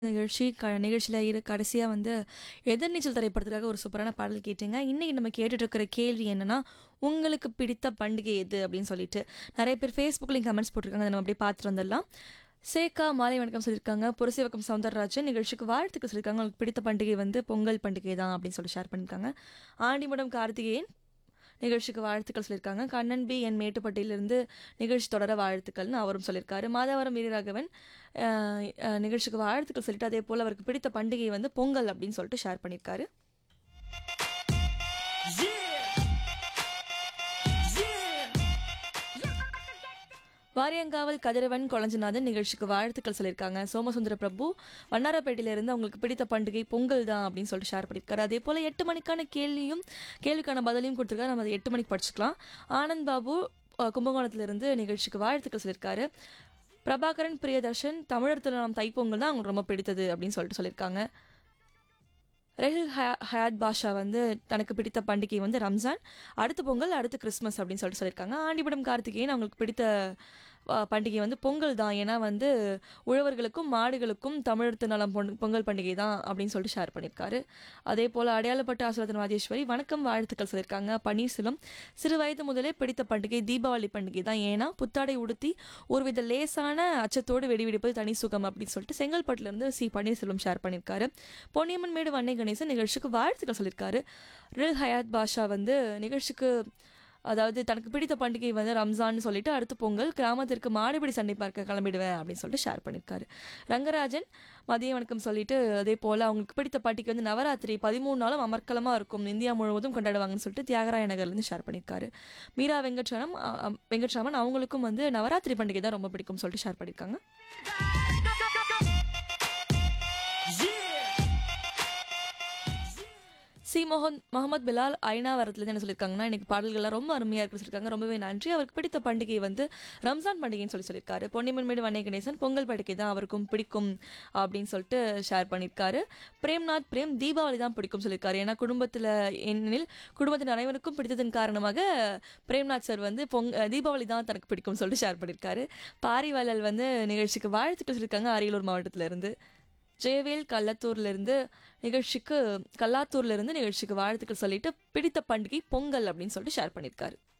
நிகழ்ச்சி க நிகழ்ச்சியில் இரு கடைசியாக வந்து எதிர்நீச்சல் திரைப்படத்துக்காக ஒரு சூப்பரான பாடல் கேட்டீங்க இன்றைக்கி நம்ம கேட்டுட்டு இருக்கிற கேள்வி என்னன்னா உங்களுக்கு பிடித்த பண்டிகை எது அப்படின்னு சொல்லிட்டு நிறைய பேர் ஃபேஸ்புக்லேயும் கமெண்ட்ஸ் போட்டிருக்காங்க அதை நம்ம அப்படியே பார்த்துட்டு வந்துடலாம் சேகா மாலை வணக்கம் சொல்லியிருக்காங்க புரசிவக்கம் சவுந்தரராஜன் நிகழ்ச்சிக்கு வாழ்த்துக்கள் சொல்லியிருக்காங்க உங்களுக்கு பிடித்த பண்டிகை வந்து பொங்கல் பண்டிகை தான் அப்படின்னு சொல்லி ஷேர் பண்ணியிருக்காங்க ஆண்டிமடம் கார்த்திகேயன் நிகழ்ச்சிக்கு வாழ்த்துக்கள் சொல்லியிருக்காங்க கண்ணன் பி என் மேட்டுப்பட்டியிலிருந்து நிகழ்ச்சி தொடர வாழ்த்துக்கள்னு அவரும் சொல்லியிருக்காரு மாதவரம் வீரராகவன் அஹ், அஹ், நிகழ்ச்சிக்கு வாழ்த்துக்கள் சொல்லிட்டு அதே போல் அவருக்கு பிடித்த பண்டிகை வந்து பொங்கல் அப்படின்னு சொல்லிட்டு ஷேர் பண்ணியிருக்காரு வாரியங்காவல் கதிரவன் கொளஞ்சநாதன் நிகழ்ச்சிக்கு வாழ்த்துக்கள் சொல்லியிருக்காங்க சோமசுந்தர பிரபு வண்ணாரப்பேட்டையிலிருந்து அவங்களுக்கு பிடித்த பண்டிகை பொங்கல் தான் அப்படின்னு சொல்லிட்டு ஷேர் பண்ணியிருக்காரு அதே போல் எட்டு மணிக்கான கேள்வியும் கேள்விக்கான பதிலையும் கொடுத்துருக்காரு நம்ம அதை எட்டு மணிக்கு படிச்சுக்கலாம் ஆனந்த் பாபு அஹ், கும்பகோணத்திலிருந்து நிகழ்ச்சிக்கு வாழ்த்துக்கள் சொல்லியிருக்காரு பிரபாகரன் பிரியதர்ஷன் தமிழர் திருநாம் தைப்பொங்கல் தான் அவங்களுக்கு ரொம்ப பிடித்தது அப்படின்னு சொல்லிட்டு சொல்லியிருக்காங்க ரெஹில் ஹயா ஹயாத் பாஷா வந்து தனக்கு பிடித்த பண்டிகை வந்து ரம்ஜான் அடுத்த பொங்கல் அடுத்து கிறிஸ்மஸ் அப்படின்னு சொல்லிட்டு சொல்லியிருக்காங்க ஆண்டிபடம் கார்த்திகேயன் அவங்களுக்கு பிடித்த ஆ, பண்டிகை வந்து பொங்கல் தான் ஏன்னா வந்து உழவர்களுக்கும் மாடுகளுக்கும் தமிழர் திருநலம் பொன் பொங்கல் பண்டிகை தான் அப்படின்னு சொல்லிட்டு ஷேர் பண்ணியிருக்காரு அதே போல் அடையாளப்பட்ட ஆசலத்தன் ராஜேஸ்வரி வணக்கம் வாழ்த்துக்கள் சொல்லியிருக்காங்க பன்னீர்செல்வம் சிறு வயது முதலே பிடித்த பண்டிகை தீபாவளி பண்டிகை தான் ஏன்னா புத்தாடை உடுத்தி ஒருவித லேசான அச்சத்தோடு வெடிவெடிப்பது தனி சுகம் அப்படின்னு சொல்லிட்டு செங்கல்பட்டுலேருந்து சி பன்னீர்செல்வம் ஷேர் பண்ணியிருக்காரு பொன்னியம்மன் மேடு வன்னை கணேசன் நிகழ்ச்சிக்கு வாழ்த்துக்கள் சொல்லியிருக்காரு ரில் ஹயாத் பாஷா வந்து நிகழ்ச்சிக்கு அதாவது தனக்கு பிடித்த பண்டிகை வந்து ரம்ஜான்னு சொல்லிட்டு அடுத்து பொங்கல் கிராமத்திற்கு மாடுபிடி சண்டை பார்க்க கிளம்பிடுவேன் அப்படின்னு சொல்லிட்டு ஷேர் பண்ணியிருக்காரு ரங்கராஜன் மதிய வணக்கம் சொல்லிட்டு அதே போல் அவங்களுக்கு பிடித்த பண்டிகை வந்து நவராத்திரி பதிமூணு நாளும் அமர்க்கலமாக இருக்கும் இந்தியா முழுவதும் கொண்டாடுவாங்கன்னு சொல்லிட்டு தியாகராய நகர்லேருந்து ஷேர் பண்ணியிருக்காரு மீரா வெங்கட்ராமன் அ- அ- வெங்கட்ராமன் அவங்களுக்கும் வந்து நவராத்திரி பண்டிகை தான் ரொம்ப பிடிக்கும்னு சொல்லிட்டு ஷேர் பண்ணியிருக்காங்க சி மோகன் முகமது பிலால் ஐநாவரத்துலேருந்து என்ன சொல்லியிருக்காங்கன்னா எனக்கு பாடல்கள்லாம் ரொம்ப அருமையாக இருக்கு சொல்லியிருக்காங்க ரொம்பவே நன்றி அவருக்கு பிடித்த பண்டிகை வந்து ரம்ஜான் பண்டிகைன்னு சொல்லி சொல்லியிருக்காரு பொன்னிமன் மேடு வண்ணை கணேசன் பொங்கல் பண்டிகை தான் அவருக்கும் பிடிக்கும் அப்படின்னு சொல்லிட்டு ஷேர் பண்ணியிருக்காரு பிரேம்நாத் பிரேம் தீபாவளி தான் பிடிக்கும் சொல்லியிருக்காரு ஏன்னா குடும்பத்தில் ஏனெனில் குடும்பத்தின் அனைவருக்கும் பிடித்ததன் காரணமாக பிரேம்நாத் சார் வந்து பொங் தீபாவளி தான் தனக்கு பிடிக்கும்னு சொல்லிட்டு ஷேர் பண்ணியிருக்காரு பாரிவாளல் வந்து நிகழ்ச்சிக்கு வாழ்த்துக்கள் சொல்லியிருக்காங்க அரியலூர் மாவட்டத்துல இருந்து ஜெயவேல் கள்ளத்தூர்ல இருந்து நிகழ்ச்சிக்கு கல்லாத்தூர்ல இருந்து நிகழ்ச்சிக்கு வாழ்த்துக்கள் சொல்லிட்டு பிடித்த பண்டிகை பொங்கல் அப்படின்னு சொல்லிட்டு ஷேர் பண்ணியிருக்காரு